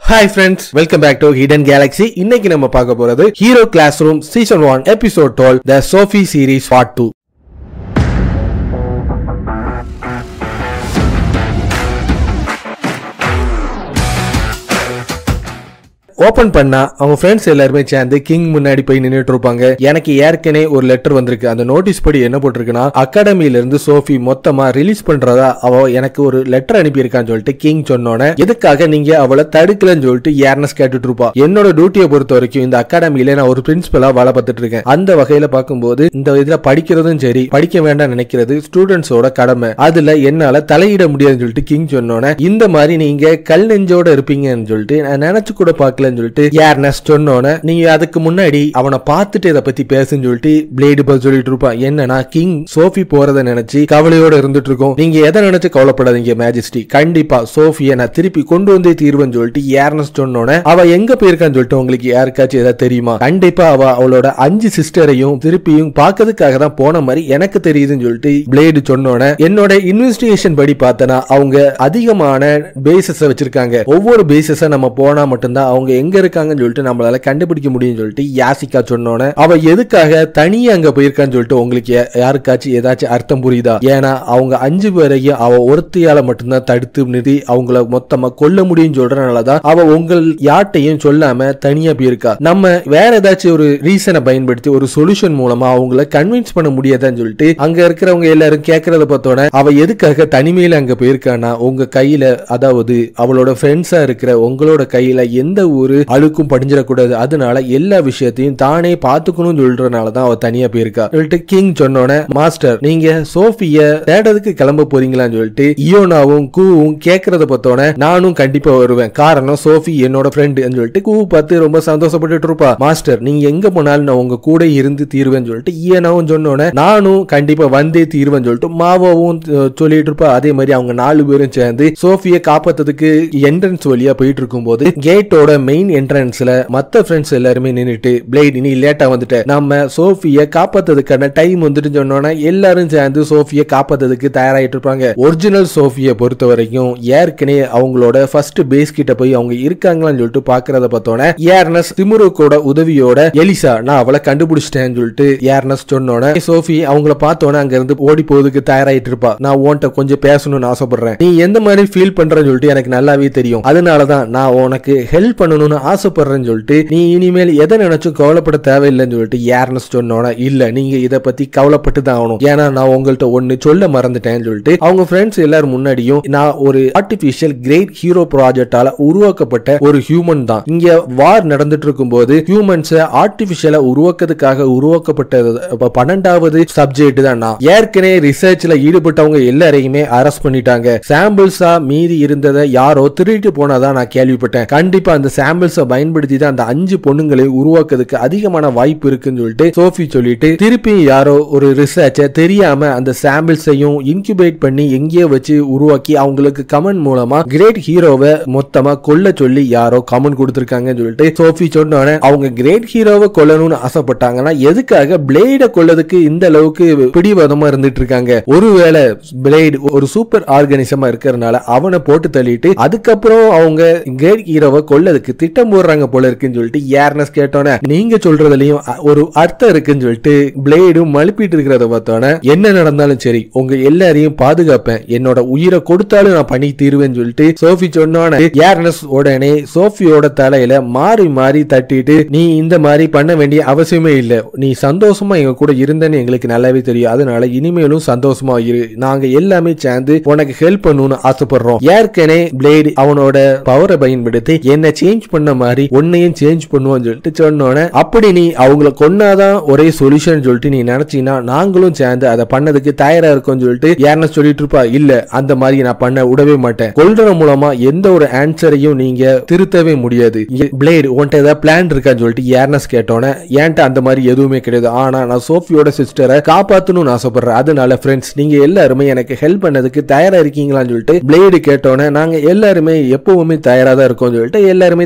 hi friends welcome back to hidden galaxy இன்னைக்கு நம்ம பார்க்க போறது hero classroom season one episode twelve the Sophie series part two open பண்ணா அவங்க friends எல்லாருமே சேர்ந்து கிங் முன்னாடி போய் நின்னுட்டு இருப்பாங்க எனக்கு ஏற்கனவே ஒரு லெட்டர் வந்திருக்கு அந்த நோட்டீஸ் படி என்ன போட்டிருக்குன்னா அகாடமில இருந்து சோஃபி மொத்தமா ரிலீஸ் பண்றதா அவ எனக்கு ஒரு லெட்டர் அனுப்பியிருக்கான்னு சொல்லிட்டு கிங் சொன்னோன்னே எதுக்காக நீங்க அவளை தடுக்கலன்னு சொல்லிட்டு ஏர்னஸ் கேட்டுட்டு இருப்பா என்னோட டியூட்டியை பொறுத்த வரைக்கும் இந்த அகாடமியில நான் ஒரு பிரின்சிபலா வேலை பார்த்துட்டு இருக்கேன் அந்த வகையில பார்க்கும்போது இந்த இதுல படிக்கிறதும் சரி படிக்க வேண்டாம் நினைக்கிறது ஸ்டூடெண்ட்ஸோட கடமை அதுல என்னால தலையிட முடியாதுன்னு சொல்லிட்டு கிங் சொன்னோன்னே இந்த மாதிரி நீங்க கல் நெஞ்சோட இருப்பீங்கன்னு சொல்லிட்டு நான் நினைச்சு கூட பார்க்கலன்னு சொல்லிட்டு யார்னஸ் சொன்னோன்னே நீங்க அதுக்கு முன்னாடி அவனை பார்த்துட்டு இதை பத்தி பேசுன்னு சொல்லிட்டு பிளேடு பதில் சொல்லிட்டு இருப்பான் என்னன்னா கிங் சோஃபி போறத நினைச்சு கவலையோட இருந்துட்டு இருக்கோம் நீங்க எதை நினைச்சு கவலைப்படாதீங்க மேஜிஸ்டி கண்டிப்பா சோஃபியை நான் திருப்பி கொண்டு வந்தே தீர்வேன்னு சொல்லிட்டு யார்னஸ் சொன்னோன்னே அவ எங்க போயிருக்கான்னு சொல்லிட்டு உங்களுக்கு யாருக்காச்சும் ஏதாவது தெரியுமா கண்டிப்பா அவ அவளோட அஞ்சு சிஸ்டரையும் திருப்பியும் பார்க்கறதுக்காக தான் போன மாதிரி எனக்கு தெரியுதுன்னு சொல்லிட்டு பிளேடு சொன்னோன்னே என்னோட இன்வெஸ்டிகேஷன் படி பார்த்தனா அவங்க அதிகமான பேசஸ் வச்சிருக்காங்க ஒவ்வொரு பேசஸ நம்ம போனா மட்டும்தான் அவங்க எங்க இருக்காங்கன்னு சொல்லிட்டு நம்மளால கண்டுபிடிக்க முடியும்னு சொல்லிட்டு யாசிகா சொன்னோன்னே அவ எதுக்காக தனியா அங்க போயிருக்கான்னு சொல்லிட்டு உங்களுக்கு யா- யாருக்காச்சும் ஏதாச்சும் அர்த்தம் புரியுதா ஏன்னா அவங்க அஞ்சு பேரையும் அவ ஒருத்தியால மட்டும்தான் தடுத்து நிறுத்தி அவங்கள மொத்தமா கொல்ல முடியும்னு சொல்றதுனாலதான் அவ உங்கள் யார்ட்டையும் சொல்லாம தனியா போயிருக்கா நம்ம வேற ஏதாச்சும் ஒரு ரீசனை பயன்படுத்தி ஒரு சொல்யூஷன் மூலமா அவங்கள கன்வின்ஸ் பண்ண முடியாதான்னு சொல்லிட்டு அங்க இருக்கிறவங்க எல்லாரும் கேட்கறத பார்த்தோன்னே அவ எதுக்காக தனிமையில அங்க போயிருக்கானா உங்க கையில அதாவது அவளோட ஃப்ரெண்ட்ஸா இருக்கிற உங்களோட கையில எந்த ஒரு அழுக்கும் படிஞ்சிடக்கூடாது அதனால எல்லா விஷயத்தையும் தானே பாத்துக்கணும்னு சொல்றதுனால தான் அவ தனியா போயிருக்கா சொல்லிட்டு கிங் சொன்னோன்னே மாஸ்டர் நீங்க சோஃபிய தேடதுக்கு கிளம்ப போறீங்களான்னு சொல்லிட்டு இயோனாவும் கூவும் கேட்கறத பார்த்தோன்னே நானும் கண்டிப்பா வருவேன் காரணம் சோஃபி என்னோட ஃப்ரெண்டு சொல்லிட்டு கூ பார்த்து ரொம்ப சந்தோஷப்பட்டுட்டு இருப்பா மாஸ்டர் நீங்க எங்க போனாலும் நான் உங்க கூட இருந்து தீர்வேன்னு சொல்லிட்டு ஈயனாவும் சொன்னோன்னே நானும் கண்டிப்பா வந்தே தீர்வேன்னு சொல்லிட்டு மாவாவும் அஹ், சொல்லிட்டு இருப்பா அதே மாதிரி அவங்க நாலு பேரும் சேர்ந்து சோஃபியை காப்பாத்துறதுக்கு என்ட்ரன்ஸ் வழியா போயிட்டு இருக்கும்போது கேட்டோட மெயின் என்ட்ரன்ஸ்ல மத்த ஃப்ரெண்ட்ஸ் எல்லாருமே நின்னுட்டு பிளேட் நீ லேட்டா வந்துட்ட நம்ம சோஃபியை காப்பாத்துறதுக்கான டைம் வந்துட்டு சொன்னோன்னா எல்லாரும் சேர்ந்து சோஃபியை காப்பாத்துறதுக்கு தயாராயிட்டு இருப்பாங்க ஒரிஜினல் சோஃபியை பொறுத்த வரைக்கும் ஏற்கனவே அவங்களோட ஃபர்ஸ்ட் பேஸ் கிட்ட போய் அவங்க இருக்காங்களான்னு சொல்லிட்டு பாக்குறத பார்த்தோன்னே ஏர்னஸ் திமுருக்கோட உதவியோட எலிசா நான் அவளை கண்டுபிடிச்சிட்டேன்னு சொல்லிட்டு ஏர்னஸ் சொன்னோன்னே சோஃபி அவங்கள பார்த்தோன்னே அங்க இருந்து ஓடி போறதுக்கு தயாராயிட்டு இருப்பா நான் உன்கிட்ட கொஞ்சம் பேசணும்னு ஆசைப்படுறேன் நீ எந்த மாதிரி ஃபீல் பண்றன்னு சொல்லிட்டு எனக்கு நல்லாவே தெரியும் அதனாலதான் நான் உனக்கு ஹெல்ப் பண்ணணும்னு ஆசைப்படுறேன்னு சொல்லிட்டு நீ இனிமேல் எதை நினைச்சும் கவலைப்பட தேவையில்லைன்னு சொல்லிட்டு யாருன்னு சொன்னோன்னா இல்ல நீங்க இதை பத்தி கவலைப்பட்டு தான் ஆகணும் ஏன்னா நான் உங்கள்ட்ட ஒன்னு சொல்ல மறந்துட்டேன்னு சொல்லிட்டு அவங்க ஃப்ரெண்ட்ஸ் எல்லாரும் முன்னாடியும் நான் ஒரு ஆர்டிபிஷியல் கிரேட் ஹீரோ ப்ராஜெக்டால உருவாக்கப்பட்ட ஒரு ஹியூமன் தான் இங்க வார் நடந்துட்டு இருக்கும்போது ஹியூமன்ஸை ஆர்டிபிஷியலா உருவாக்குறதுக்காக உருவாக்கப்பட்டது அப்ப பன்னெண்டாவது சப்ஜெக்ட் தான் நான் ஏற்கனவே ரிசர்ச்ல ஈடுபட்டவங்க எல்லாரையுமே அரெஸ்ட் பண்ணிட்டாங்க சாம்பிள்ஸா மீதி இருந்ததை யாரோ திருட்டு போனதா நான் கேள்விப்பட்டேன் கண்டிப்பா அந்த சாம்பிள்ஸை பயன்படுத்தி தான் அந்த அஞ்சு பொண்ணுங்களை உருவாக்குறதுக்கு அதிகமான வாய்ப்பு இருக்குன்னு சொல்லிட்டு சோஃபி சொல்லிட்டு திருப்பி யாரோ ஒரு ரிசர்ச்சை தெரியாம அந்த சாம்பிள்ஸையும் இன்குபேட் பண்ணி எங்கேயோ வச்சு உருவாக்கி அவங்களுக்கு கமெண்ட் மூலமா கிரேட் ஹீரோவை மொத்தமா கொல்ல சொல்லி யாரோ கமெண்ட் கொடுத்திருக்காங்கன்னு சொல்லிட்டு சோஃபி சொன்னோன்னே அவங்க கிரேட் ஹீரோவை கொல்லணும்னு ஆசைப்பட்டாங்கன்னா எதுக்காக பிளேட கொல்லதுக்கு இந்த அளவுக்கு பிடிவாதமா இருந்துட்டு இருக்காங்க ஒருவேளை பிளேட் ஒரு சூப்பர் ஆர்கானிசமா இருக்கிறதுனால அவனை போட்டு தள்ளிட்டு அதுக்கப்புறம் அவங்க கிரேட் ஹீரோவை கொல்லதுக்கு திட்டம் போடுறாங்க போல இருக்குன்னு சொல்லிட்டு ஏர்னஸ் கேட்டோன்னே நீங்க சொல்றதுலயும் அ- ஒரு அர்த்தம் இருக்குன்னு சொல்லிட்டு பிளேடும் மழுப்பிட்டு இருக்கிறத பார்த்தோன்னே என்ன நடந்தாலும் சரி உங்க எல்லாரையும் பாதுகாப்பேன் என்னோட உயிரை கொடுத்தாலும் நான் பண்ணி தீருவேன்னு சொல்லிட்டு சோஃபி சொன்னோன்னே ஏர்னஸ் உடனே சோஃபியோட தலையில மாறி மாறி தட்டிட்டு நீ இந்த மாதிரி பண்ண வேண்டிய அவசியமே இல்ல நீ சந்தோஷமா எங்க கூட இருந்தேன்னு எங்களுக்கு நல்லாவே தெரியும் அதனால இனிமேலும் சந்தோஷமா இரு நாங்க எல்லாமே சேர்ந்து உனக்கு ஹெல்ப் பண்ணணும்னு ஆசைப்படுறோம் ஏற்கனவே பிளேடு அவனோட பவரை பயன்படுத்தி என்ன சேஞ்ச் பண்ண மாதிரி உன்னையும் சேஞ்ச் பண்ணுவான்னு சொல்லிட்டு சொன்னோன்னே அப்படி நீ அவங்கள கொன்னாதான் ஒரே சொல்யூஷன் சொல்லிட்டு நீ நினைச்சீங்கன்னா நாங்களும் சேர்ந்து அதை பண்ணதுக்கு தயாரா இருக்கோம்னு சொல்லிட்டு யாருன்னு சொல்லிட்டு இருப்பா இல்ல அந்த மாதிரி நான் பண்ண விடவே மாட்டேன் கொல்றது மூலமா எந்த ஒரு ஆன்சரையும் நீங்க திருத்தவே முடியாது பிளேடு உன்ட்ட ஏதாவது பிளான் இருக்கான்னு சொல்லிட்டு ஏர்னஸ் கேட்டோன்னே ஏன்ட்ட அந்த மாதிரி எதுவுமே கிடையாது ஆனா நான் சோஃபியோட சிஸ்டரை காப்பாத்தணும்னு ஆசைப்படுறேன் அதனால ஃப்ரெண்ட்ஸ் நீங்க எல்லாருமே எனக்கு ஹெல்ப் பண்ணதுக்கு தயாரா இருக்கீங்களான்னு சொல்லிட்டு பிளேடு கேட்டோன்னே நாங்க எல்லாருமே எப்பவுமே தயாரா தான் இருக்கோம் சொல்லிட்டு எல்லாருமே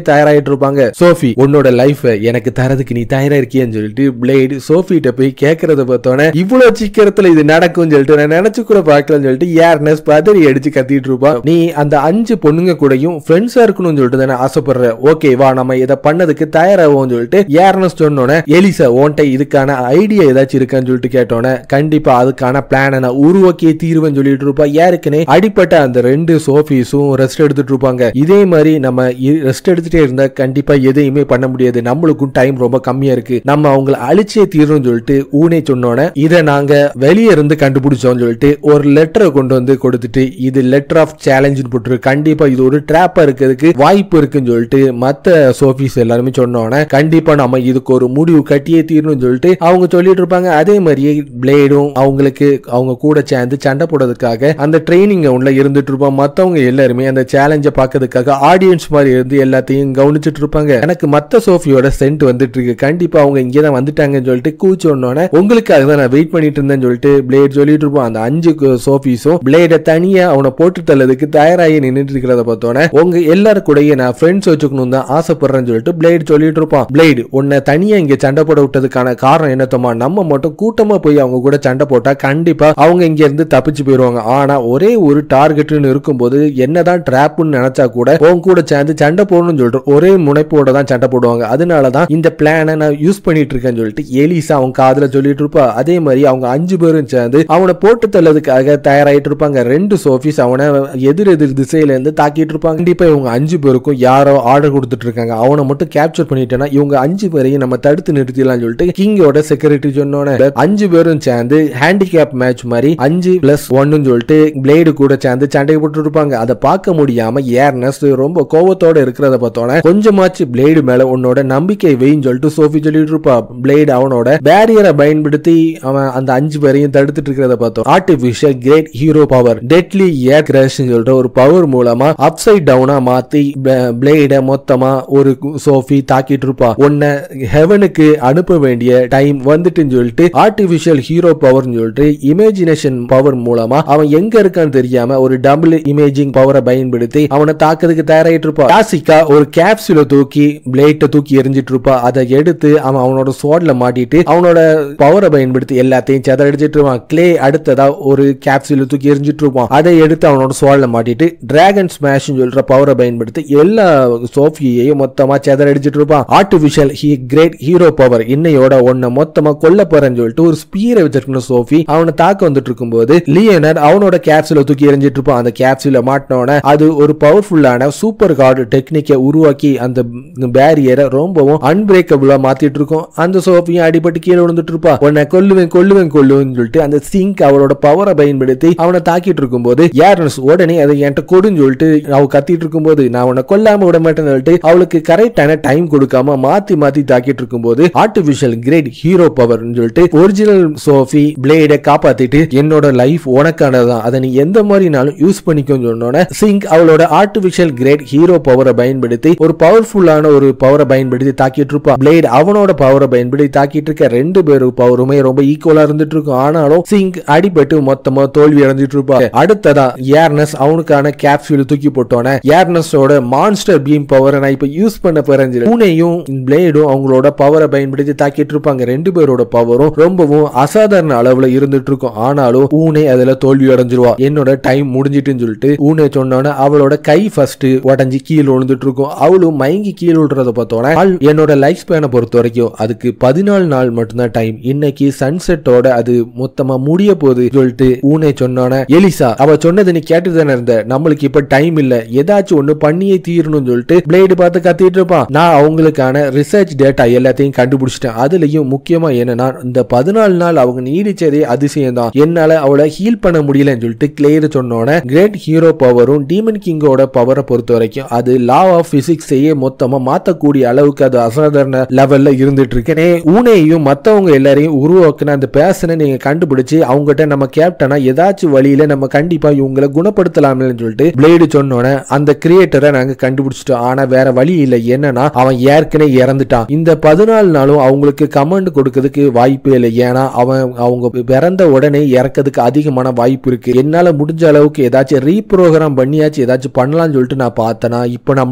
தயாராயிட்டு இருப்பாங்க சோஃபி உன்னோட லைஃப் எனக்கு தரதுக்கு நீ தயாரா இருக்கியன்னு சொல்லிட்டு பிளேடு சோஃபிட்ட போய் கேட்கறத பார்த்தோன்னே இவ்வளவு சீக்கிரத்துல இது நடக்கும்னு சொல்லிட்டு நான் நினைச்சு கூட பார்க்கலன்னு சொல்லிட்டு ஏர்னஸ் பதறி அடிச்சு கத்திட்டு இருப்பான் நீ அந்த அஞ்சு பொண்ணுங்க கூடயும் ஃப்ரெண்ட்ஸா இருக்கணும்னு சொல்லிட்டு தானே ஆசைப்படுற ஓகே வா நம்ம இதை பண்ணதுக்கு தயாராகும் சொல்லிட்டு ஏர்னஸ் சொன்னோன்னே எலிசா ஓன்ட்ட இதுக்கான ஐடியா ஏதாச்சும் இருக்கான்னு சொல்லிட்டு கேட்டோன்னே கண்டிப்பா அதுக்கான பிளானை நான் உருவாக்கியே தீர்வேன்னு சொல்லிட்டு இருப்பா யாருக்குனே அடிப்பட்ட அந்த ரெண்டு சோஃபீஸும் ரெஸ்ட் எடுத்துட்டு இருப்பாங்க இதே மாதிரி நம்ம ரெஸ்ட் எடுத்துட்டே இருந்தா கண்டிப்பா எதையுமே பண்ண முடியாது நம்மளுக்கும் டைம் ரொம்ப கம்மியா இருக்கு நம்ம அவங்கள அழிச்சே தீரணும்னு சொல்லிட்டு ஊனே சொன்னோன்னே இதை நாங்க வெளியே இருந்து கண்டுபிடிச்சோம்னு சொல்லிட்டு ஒரு லெட்டரை கொண்டு வந்து கொடுத்துட்டு இது லெட்டர் ஆஃப் சேலஞ்சு போட்டு கண்டிப்பா இது ஒரு ட்ராப்பா இருக்கிறதுக்கு வாய்ப்பு இருக்குன்னு சொல்லிட்டு மத்த சோஃபீஸ் எல்லாருமே சொன்னோன்னே கண்டிப்பா நம்ம இதுக்கு ஒரு முடிவு கட்டியே தீரணும்னு சொல்லிட்டு அவங்க சொல்லிட்டு இருப்பாங்க அதே மாதிரியே பிளேடும் அவங்களுக்கு அவங்க கூட சேர்ந்து சண்டை போடுறதுக்காக அந்த ட்ரைனிங் உள்ள இருந்துட்டு இருப்போம் மத்தவங்க எல்லாருமே அந்த சேலஞ்சை பார்க்கறதுக்காக ஆடியன்ஸ் மாதிரி இருந்து எல்லாத்தையும் கவனிச்சிட்டு இருப்பாங்க எனக்கு மத்த சோஃபியோட சென்ட் வந்துட்டு இருக்கு கண்டிப்பா அவங்க இங்கே தான் வந்துட்டாங்கன்னு சொல்லிட்டு கூச்சு ஒன்னோட உங்களுக்காக தான் நான் வெயிட் பண்ணிட்டு இருந்தேன்னு சொல்லிட்டு பிளேட் சொல்லிட்டு இருப்போம் அந்த அஞ்சு சோஃபீஸும் பிளேட தனியா அவனை போட்டு தள்ளதுக்கு தயாராகி நின்றுட்டு இருக்கிறத பார்த்தோன்னே உங்க எல்லாரும் கூடயே நான் ஃப்ரெண்ட்ஸ் வச்சுக்கணும் தான் ஆசைப்படுறேன்னு சொல்லிட்டு பிளேட் சொல்லிட்டு இருப்பான் பிளேடு உன்னை தனியா இங்க சண்டை போட விட்டதுக்கான காரணம் என்னத்தோமா நம்ம மட்டும் கூட்டமா போய் அவங்க கூட சண்டை போட்டா கண்டிப்பா அவங்க இங்க இருந்து தப்பிச்சு போயிருவாங்க ஆனா ஒரே ஒரு டார்கெட்னு இருக்கும்போது என்னதான் ட்ராப்னு நினைச்சா கூட உங்க கூட சேர்ந்து சண்டை போடணும்னு சொல்லிட்டு ஒரே முனைப்போட தான் சண்டை போடுவாங்க அதனாலதான் இந்த பிளானை நான் யூஸ் பண்ணிட்டு இருக்கேன்னு சொல்லிட்டு எலிசா அவங்க காதுல சொல்லிட்டு இருப்பா அதே மாதிரி அவங்க அஞ்சு பேரும் சேர்ந்து அவனை போட்டு தள்ளதுக்காக தயாராயிட்டு இருப்பாங்க ரெண்டு சோஃபீஸ் அவனை எதிர் எதிர் திசையில இருந்து தாக்கிட்டு இருப்பாங்க கண்டிப்பா இவங்க அஞ்சு பேருக்கும் யாரோ ஆர்டர் கொடுத்துட்டு இருக்காங்க அவனை மட்டும் கேப்சர் பண்ணிட்டேன்னா இவங்க அஞ்சு பேரையும் நம்ம தடுத்து நிறுத்திடலாம் சொல்லிட்டு கிங்கோட செக்யூரிட்டி சொன்னோன்னே அஞ்சு பேரும் சேர்ந்து ஹேண்டிகேப் மேட்ச் மாதிரி அஞ்சு பிளஸ் ஒன்னு சொல்லிட்டு பிளேடு கூட சேர்ந்து சண்டை போட்டு இருப்பாங்க அதை பார்க்க முடியாம ஏர்னஸ் ரொம்ப கோவத்தோட இருக்கிறத பார்த்தோன்னே கொஞ்சமாச்சு பிளேடு மேல உன்னோட நம்பிக்கை வெயின்னு சொல்லிட்டு சோஃபி சொல்லிட்டு இருப்பா பிளேடு அவனோட பேரியரை பயன்படுத்தி அவன் அந்த அஞ்சு பேரையும் தடுத்துட்டு இருக்கிறத பார்த்தோம் artificial great hero power deadly air crash சொல்லிட்டு ஒரு பவர் மூலமா அப்சைட் டவுனா மாத்தி பிளேட மொத்தமா ஒரு சோஃபி தாக்கிட்டு இருப்பா உன்னை ஹெவனுக்கு அனுப்ப வேண்டிய டைம் வந்துட்டுன்னு சொல்லிட்டு ஆர்டிபிஷியல் ஹீரோ பவர்னு சொல்லிட்டு இமேஜினேஷன் பவர் மூலமா அவன் எங்க இருக்கான்னு தெரியாம ஒரு டபுள் இமேஜிங் பவரை பயன்படுத்தி அவனை தாக்குறதுக்கு தயாராயிட்டு இருப்பா கிளாசிக்கா ஒரு கேப்சூல தூக்கி பிளேட்டை தூக்கி எரிஞ்சிட்டு இருப்பா அதை எடுத்து அவன் அவனோட சோட்ல மாட்டிட்டு அவனோட பவரை பயன்படுத்தி எல்லாத்தையும் செதறடிச்சிட்டு இருப்பான் கிளே அடுத்ததா ஒரு கேப்சூல தூக்கி எரிஞ்சிட்டு இருப்பான் அதை எடுத்து அவனோட சோல்ல மாட்டிட்டு டிராகன் ஸ்மாஷ் சொல்ற பவரை பயன்படுத்தி எல்லா சோஃபியையும் மொத்தமா செதறடிச்சிட்டு இருப்பான் artificial he great hero power இன்னையோட ஒன்ன மொத்தமா கொல்ல போறேன்னு சொல்லிட்டு ஒரு ஸ்பீரை வச்சிருக்கணும் சோஃபி அவனை தாக்க வந்துட்டு இருக்கும்போது லியனர் அவனோட கேப்சூல தூக்கி எரிஞ்சிட்டு இருப்பான் அந்த கேப்சூல மாட்டினோட அது ஒரு பவர்ஃபுல்லான சூப்பர் கார்டு டெக்னிக்கை உருவாக்கி அந்த பேரியரை ரொம்பவும் அன்பிரேக்கபிளா மாத்திட்டு இருக்கும் அந்த சோஃபியும் அடிபட்டு கீழே விழுந்துட்டு இருப்பா உன்னை கொல்லுவேன் கொல்லுவேன் கொல்லுவேன்னு சொல்லிட்டு அந்த சிங்க் அவளோட பவரை பயன்படுத்தி அவனை தாக்கிட்டு இருக்கும்போது யார்னஸ் உடனே அதை என்கிட்ட கொடுன்னு சொல்லிட்டு அவ கத்திட்டு இருக்கும்போது நான் உன்னை கொல்லாம விட மாட்டேன்னு சொல்லிட்டு அவளுக்கு கரெக்டான டைம் கொடுக்காம மாத்தி மாத்தி தாக்கிட்டு இருக்கும்போது ஆர்டிபிஷியல் கிரேட் ஹீரோ பவர்னு சொல்லிட்டு ஒரிஜினல் சோஃபி பிளேட காப்பாத்திட்டு என்னோட லைஃப் உனக்கானதான் அதை நீ எந்த மாதிரினாலும் யூஸ் பண்ணிக்கோன்னு சொன்னோன்னே சிங்க் அவளோட ஆர்டிபிஷியல் கிரேட் ஹீரோ பவரை பயன்படுத்தி ஒரு பவர்ஃபுல்லான ஒரு பவரை பயன்படுத்தி தாக்கிட்டு இருப்பா பிளேட் அவனோட பவரை பயன்படுத்தி தாக்கிட்டு இருக்க ரெண்டு பேரும் பவருமே ரொம்ப ஈக்குவலா இருந்துட்டு இருக்கும் ஆனாலும் சிங்க் அடிபட்டு மொத்தமா தோல்வி அடைஞ்சிட்டு இருப்பா அடுத்ததா ஏர்னஸ் அவனுக்கான கேப்சூல் தூக்கி போட்டோன்னே ஏர்னஸோட மான்ஸ்டர் பீம் பவரை நான் இப்ப யூஸ் பண்ண போறேன் பூனையும் பிளேடும் அவங்களோட பவரை பயன்படுத்தி தாக்கிட்டு இருப்பாங்க ரெண்டு பேரோட பவரும் ரொம்பவும் அசாதாரண அளவுல இருந்துட்டு இருக்கும் ஆனாலும் ஊனே அதுல தோல்வி அடைஞ்சிருவா என்னோட டைம் முடிஞ்சிட்டுன்னு சொல்லிட்டு ஊனே சொன்னோன்னே அவளோட கை ஃபர்ஸ்ட் உடஞ்சி கீழே விழுந்துட்டு இருக்கும் அவளும் மயங்கி கீழே விழுறத பார்த்தோன்னே அவள் என்னோட லைஃப் ஸ்பேனை பொறுத்த வரைக்கும் அதுக்கு பதினாலு நாள் மட்டும்தான் டைம் இன்னைக்கு சன்செட்டோட அது மொத்தமா முடிய போகுது சொல்லிட்டு ஊனே சொன்னோன்னே எலிசா அவ சொன்னது நீ கேட்டு தானே இருந்த நம்மளுக்கு இப்ப டைம் இல்ல ஏதாச்சும் ஒண்ணு பண்ணியே தீரணும்னு சொல்லிட்டு பிளேடு பார்த்து கத்திட்டு இருப்பான் நான் அவங்களுக்கான ரிசர்ச் டேட்டா எல்லாத்தையும் கண்டுபிடிச்சிட்டேன் அதுலயும் முக்கியமா என்னன்னா இந்த பதினாலு நாள் அவங்க நீடிச்சதே அதிசயம் தான் என்னால அவளை ஹீல் பண்ண முடியலன்னு சொல்லிட்டு கிளியர் சொன்னோன்னே கிரேட் ஹீரோ பவரும் டீமன் கிங்கோட பவரை பொறுத்த வரைக்கும் அது லா ஆஃப் பிசிக்ஸையே மொத்தமா மாத்தக்கூடிய அளவுக்கு அது அசாதாரண லெவல்ல இருந்துட்டு இருக்கேனே ஊனையும் மத்தவங்க எல்லாரையும் உருவாக்குன அந்த பேசனை நீங்க கண்டுபிடிச்சு அவங்ககிட்ட நம்ம கேப்டனா ஏதாச்சும் வழியில நம்ம கண்டிப்பா இவங்களை குணப்படுத்தலாம்னு சொல்லிட்டு பிளேடு சொன்னோன்னே அந்த கிரியேட்டரை நாங்க கண்டுபிடிச்சிட்டோம் ஆனா வேற வழி இல்லை என்னன்னா அவன் ஏற்கனவே இறந்துட்டான் இந்த பதினாலு நாளும் அவங்களுக்கு கமெண்ட் கொடுக்கறதுக்கு வாய்ப்பே இல்லை ஏன்னா அவன் அவங்க பிறந்த உடனே இறக்கிறதுக்கு அதிகமான வாய்ப்பு இருக்கு என்னால முடிஞ்ச அளவுக்கு ஏதாச்சும் ரீப்ரோகிராம் பண்ணியாச்சும் ஏதாச்சும் பண்ணலாம்னு சொல்லிட்டு நான் பார்த்தேனா இப்போ நம்மளுக்கு எந்த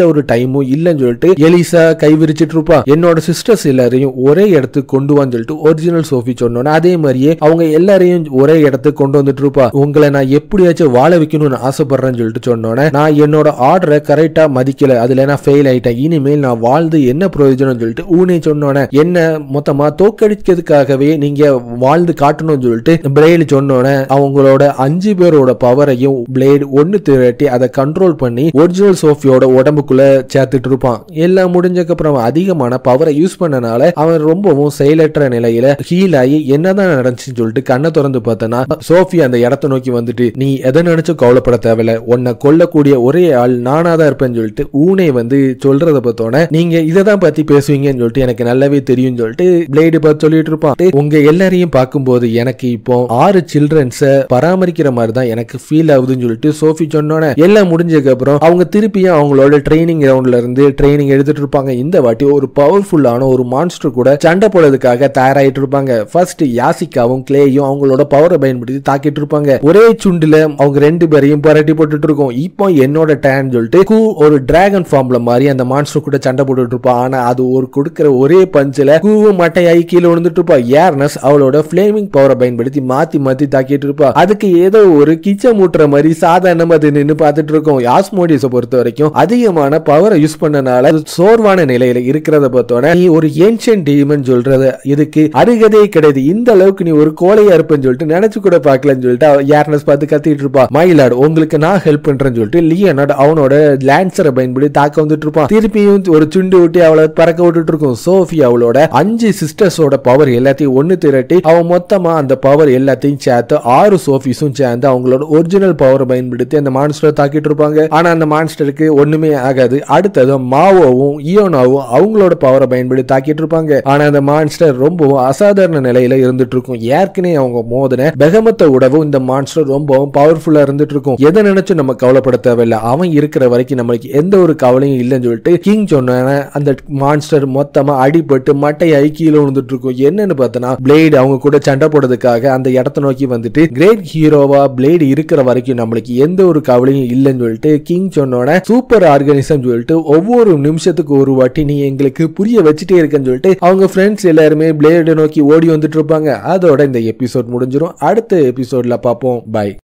ஒரு டைமும் இல்லைன்னு சொல்லிட்டு எலிசா கை விரிச்சிட்டு இருப்பா என்னோட சிஸ்டர்ஸ் எல்லாரையும் ஒரே இடத்துக்கு கொண்டு வான்னு சொல்லிட்டு ஒரிஜினல் சோஃபி சொன்னோன்னே அதே மாதிரியே அவங்க எல்லாரையும் ஒரே இடத்துக்கு கொண்டு வந்துட்டு இருப்பா உங்களை நான் எப்படியாச்சும் வாழ வைக்கணும்னு ஆசைப்படுறேன்னு சொல்லிட்டு சொன்னோன்னே நான் என்னோட ஆர்டரை கரெக்டா மதிக்கல அதுல நான் ஃபெயில் ஆயிட்டேன் இனிமேல் நான் வாழ்ந்து என்ன பிரயோஜனம் சொல்லிட்டு ஊனே சொன்னோன்னே என்ன மொத்தமா தோக்கடிக்கிறதுக்காகவே நீங்க வாழ்ந்து காட்டணும்னு சொல்லிட்டு பிளேடு சொன்னோன்னே அவங்களோட அஞ்சு பேரோட பவரையும் பிளேடு ஒன்னு திரட்டி அதை கண்ட்ரோல் பண்ணி ஒரிஜினல் சோஃபியோட உடம்புக்குள்ள சேர்த்துட்டு இருப்பான் எல்லாம் முடிஞ்சதுக்கு அப்புறம் அதிகமான பவரை யூஸ் பண்ணனால அவன் ரொம்பவும் செயலற்ற நிலையில ஹீல் ஆகி என்னதான் நடந்துச்சுன்னு சொல்லிட்டு கண்ணை திறந்து பார்த்தனா சோஃபி அந்த இடத்த நோக்கி வந்துட்டு நீ எதை நினைச்சும் கவலைப்பட தேவையில்ல உன்னை கொல்லக்கூடிய ஒரே ஆள் நானா தான் இருப்பேன்னு சொல்லிட்டு ஊனே வந்து சொல்றத பார்த்தோன்னே நீங்க இதை தான் பத்தி பேசுவீங்கன்னு சொல்லிட்டு எனக்கு நல்லாவே தெரியும் சொல்லிட்டு பிளேடு பார்த்து சொல்லிட்டு இருப்பான் "டேய், உங்க எல்லாரையும் பார்க்கும்போது எனக்கு இப்போ ஆறு சில்ட்ரன்ஸ பராமரிக்கிற மாதிரி தான் எனக்கு ஃபீல் ஆகுதுன்னு சொல்லிட்டு சோஃபி சொன்னோன்னே எல்லாம் முடிஞ்சதுக்கு அப்புறம் அவங்க திருப்பியும் அவங்களோட ட்ரைனிங் கிரவுண்ட்ல இருந்து ட்ரைனிங் எடுத்துட்டு இருப்பாங்க இந்த வாட்டி ஒரு பவர்ஃபுல்லான ஒரு மான்ஸ்டர் கூட சண்டை போடுறதுக்காக தயாராயிட்டு இருப்பாங்க ஃபர்ஸ்ட் யாசிகாவும் கிளேயும் அவங்களோட பவரை பயன்படுத்தி தாக்கிட்டு இருப்பாங்க ஒரே சுண்டுல அவங்க ரெண்டு பேரையும் புரட்டி போட்டுட்டு இருக்கோம் இப்போ என்னோட டேன் சொல்லிட்டு கூ ஒரு டிராகன் ஃபார்ம்ல மாதிரி அந்த மான்ஸ்டர் கூட சண்டை போட்டுட்டு இருப்பா ஆனா அது ஒரு கொடுக்கிற ஒரே பஞ்சில கூவும் மட்டையாகி கீழே விழுந்துட்டு இருப்பா ஏர்னஸ் அவளோட பிளேமிங் பவரை பயன்படுத்தி மாத்தி மாத்தி தாக்கிட்டு இருப்பா அதுக்கு ஏதோ ஒரு கிச்ச மூட்டுற மாதிரி சாதாரணமா அது நின்னு பார்த்துட்டு இருக்கோம் யாஸ்மோடியஸை பொறுத்த வரைக்கும் அதிகமான பவரை யூஸ் பண்ணனால அது சோர்வான நிலையில இருக்கிறத பார்த்தோன்னே நீ ஒரு ஏன்ஷியன் டீமன் சொல்றத இதுக்கு அருகதே கிடையாது இந்த அளவுக்கு நீ ஒரு கோழையா இருப்பேன்னு சொல்லிட்டு நினைச்சு கூட பார்க்கலன்னு சொல்லிட்டு அவ ஏர்னஸ் பார்த்து கத்திட்டு இருப்பா மயிலாடு உங்களுக்கு நான் ஹெல்ப் பண்றேன்னு சொல்லிட்டு லியனாட் அவனோட லான்சரை பயன்படுத்தி தாக்க வந்துட்டு இருப்பான் திருப்பியும் ஒரு சுண்டு விட்டு அவளை பறக்க விட்டுட்டு இருக்கும் சோஃபி அவளோட அஞ்சு சிஸ்டர்ஸோட பவர் எல்லாத்தையும் ஒண்ணு திரட்டி அவன் மொத்தமா அந்த பவர் எல்லாத்தையும் சேர்த்து ஆறு சோஃபிஸும் சேர்ந்து அவங்களோட ஒரிஜினல் பவரை பயன்படுத்தி அந்த மான்ஸ்டரை தாக்கிட்டு இருப்பாங்க ஆனா அந்த மான்ஸ்டருக்கு ஒண்ணுமே ஆகாது அடுத்தது மாவோவும் ஈயோனாவும் அவங்களோட பவரை பயன்படுத்தி தாக்கிட்டு இருப்பாங்க ஆனா அந்த மான்ஸ்டர் ரொம்பவும் அசாதாரண நிலையில இருந்துட்டு இருக்கும் ஏற்கனவே அவங்க மோதின பெகமத்தை விடவும் இந்த மான்ஸ்டர் ரொம்பவும் பவர்ஃபுல்லா இருந்துட்டு இருக்கும் எதை நினைச்சும் நம்ம கவலைப்பட தேவையில்லை அவன் இருக்கிற வரைக்கும் நம்மளுக்கு எந்த ஒரு கவலையும் இல்லைன்னு சொல்லிட்டு கிங் சொன்ன அந்த மான்ஸ்டர் மொத்தமா அடிபட்டு மட்டையாகி கீழே விழுந்துட்டு இருக்கும் என்னன்னு பார்த்தனா பிளேடு அவங்க கூட சண்டை போடுறதுக்காக அந்த இடத்த நோக்கி வந்துட்டு கிரேட் ஹீரோவா பிளேடு இருக்கிற வரைக்கும் நம்மளுக்கு எந்த ஒரு கவலையும் இல்லைன்னு சொல்லிட்டு கிங் சொன்னோட சூப்பர் ஆர்கனிசம் சொல்லிட்டு ஒவ்வொரு நிமிஷத்துக்கு ஒரு வாட்டி நீ எங்களுக்கு புரிய வச்சுட்டே இருக்கேன்னு சொல்லிட்டு அவங்க ஃப்ரெண்ட்ஸ் எல்லாருமே பிளேடு நோக்கி ஓடி வந்துட்டு இருப்பாங்க அதோட இந்த எபிசோட் முடிஞ்சிரும் அடுத்த எபிசோட்ல பார்ப்போம் பை